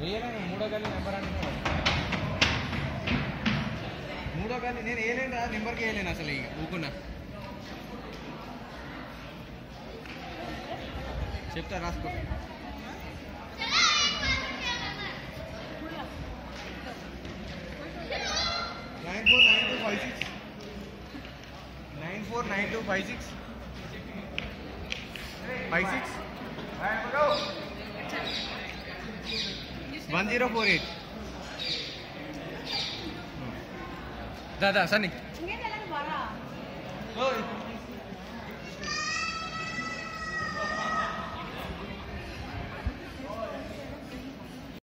వేయలేను మూడో గల్లి నెంబర్ అంటే మూడో గల్లి నేను వేయలేను రా నెంబర్కి వేయలేను అసలు ఇక ఊకున్నా చెప్తా రాసుకో nine four nine two five six nine four nine two five six five six one zero four eight దాదా సన్నీ ఇంకేం తెలియదు బాగా ఓయ్